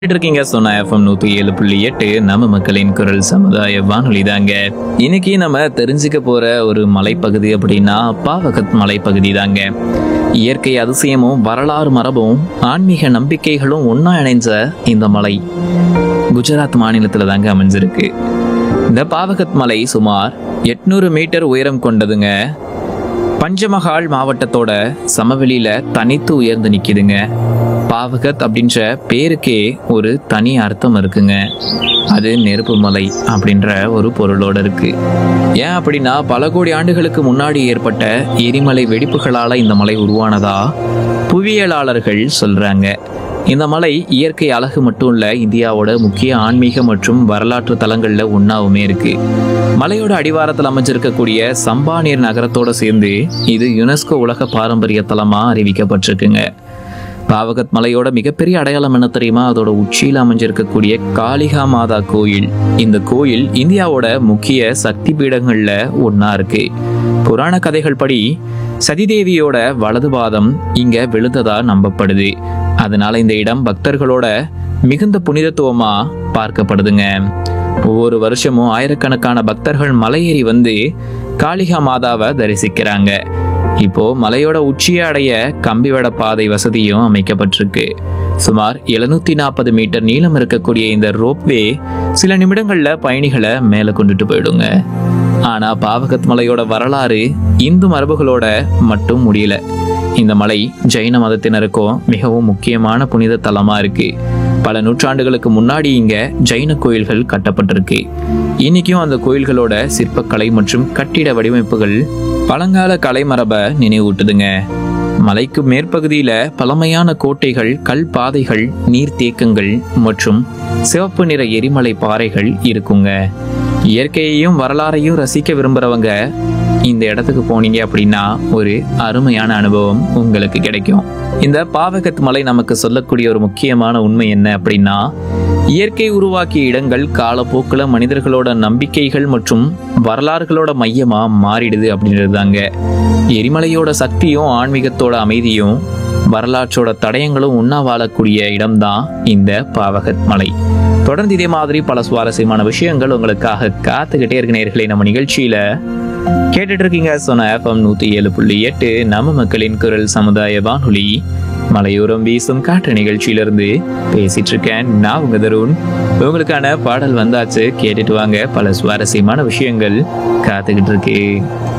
கேட்டுட்டு இருக்கீங்க சொன்ன எஃப்எம் நூத்தி ஏழு புள்ளி எட்டு நம்ம மக்களின் குரல் சமுதாய வானொலி தாங்க இன்னைக்கு நம்ம தெரிஞ்சுக்க போற ஒரு மலைப்பகுதி அப்படின்னா பாவகத் மலைப்பகுதி தாங்க இயற்கை அதிசயமும் வரலாறு மரபும் ஆன்மீக நம்பிக்கைகளும் ஒண்ணா இணைஞ்ச இந்த மலை குஜராத் மாநிலத்துல தாங்க அமைஞ்சிருக்கு இந்த பாவகத் மலை சுமார் எட்நூறு மீட்டர் உயரம் கொண்டதுங்க பஞ்சமகால் மாவட்டத்தோட சமவெளியில தனித்து உயர்ந்து நிக்குதுங்க பாவகத் அப்படின்ற பேருக்கே ஒரு தனி அர்த்தம் இருக்குங்க அது நெருப்பு மலை அப்படின்ற ஒரு பொருளோட இருக்கு ஏன் அப்படின்னா பல கோடி ஆண்டுகளுக்கு முன்னாடி ஏற்பட்ட எரிமலை வெடிப்புகளால இந்த மலை உருவானதா புவியியலாளர்கள் சொல்றாங்க இந்த மலை இயற்கை அழகு மட்டும் இல்ல இந்தியாவோட முக்கிய ஆன்மீக மற்றும் வரலாற்று தலங்கள்ல ஒன்னாவுமே இருக்கு மலையோட அடிவாரத்தில் அமைஞ்சிருக்கக்கூடிய சம்பாநீர் நகரத்தோட சேர்ந்து இது யுனெஸ்கோ உலக பாரம்பரிய தலமா அறிவிக்கப்பட்டிருக்குங்க பாவகத் மலையோட மிகப்பெரிய அடையாளம் என்ன தெரியுமா அதோட உச்சியில் அமைஞ்சிருக்கக்கூடிய காளிகா மாதா கோயில் இந்த கோயில் இந்தியாவோட முக்கிய சக்தி பீடங்கள்ல ஒண்ணா இருக்கு புராண கதைகள் படி சதிதேவியோட வலது பாதம் இங்க விழுந்ததா நம்பப்படுது அதனால இந்த இடம் பக்தர்களோட மிகுந்த புனிதத்துவமா பார்க்கப்படுதுங்க ஒவ்வொரு வருஷமும் ஆயிரக்கணக்கான பக்தர்கள் மலையேறி வந்து காளிகா மாதாவை தரிசிக்கிறாங்க இப்போ மலையோட உச்சியை அடைய கம்பிவட பாதை வசதியும் அமைக்கப்பட்டிருக்கு சுமார் எழுநூத்தி நாற்பது மீட்டர் நீளம் இருக்கக்கூடிய இந்த ரோப்வே சில நிமிடங்கள்ல பயணிகளை மேலே கொண்டுட்டு போயிடுங்க ஆனா பாவகத் மலையோட வரலாறு இந்து மரபுகளோட மட்டும் முடியல இந்த மலை ஜெயின மதத்தினருக்கும் மிகவும் முக்கியமான புனித தலமா இருக்கு பல நூற்றாண்டுகளுக்கு முன்னாடி இங்க ஜெயின கோயில்கள் கட்டப்பட்டிருக்கு இன்னைக்கும் அந்த கோயில்களோட சிற்பக்கலை மற்றும் கட்டிட வடிவமைப்புகள் பழங்கால கலைமரபை நினைவூட்டுதுங்க மலைக்கு மேற்பகுதியில பழமையான கோட்டைகள் கல் பாதைகள் நீர்த்தேக்கங்கள் மற்றும் சிவப்பு நிற எரிமலை பாறைகள் இருக்குங்க இயற்கையையும் வரலாறையும் ரசிக்க விரும்புறவங்க இந்த இடத்துக்கு போனீங்க அப்படின்னா ஒரு அருமையான அனுபவம் உங்களுக்கு கிடைக்கும் இந்த பாவகத் மலை நமக்கு சொல்லக்கூடிய ஒரு முக்கியமான உண்மை என்ன அப்படின்னா இயற்கை உருவாக்கிய இடங்கள் காலப்போக்கில் மனிதர்களோட நம்பிக்கைகள் மற்றும் வரலாறுகளோட மையமா மாறிடுது அப்படின்றது தாங்க எரிமலையோட சக்தியும் ஆன்மீகத்தோட அமைதியும் வரலாற்றோட தடயங்களும் உண்ணா வாழக்கூடிய இடம்தான் இந்த பாவகத் மலை தொடர்ந்து இதே மாதிரி பல சுவாரஸ்யமான விஷயங்கள் உங்களுக்காக காத்துக்கிட்டே இருக்க நேர்களே நம்ம நிகழ்ச்சியில கேட்டுட்டு இருக்கீங்க சொன்ன எஃப்எம் நூத்தி ஏழு புள்ளி எட்டு நம்ம மக்களின் குரல் சமுதாய வானொலி மலையோரம் வீசும் காற்று நிகழ்ச்சியிலிருந்து பேசிட்டு இருக்கேன் நான் உங்க தருண் உங்களுக்கான பாடல் வந்தாச்சு கேட்டுட்டு வாங்க பல சுவாரஸ்யமான விஷயங்கள் காத்துக்கிட்டு இருக்கு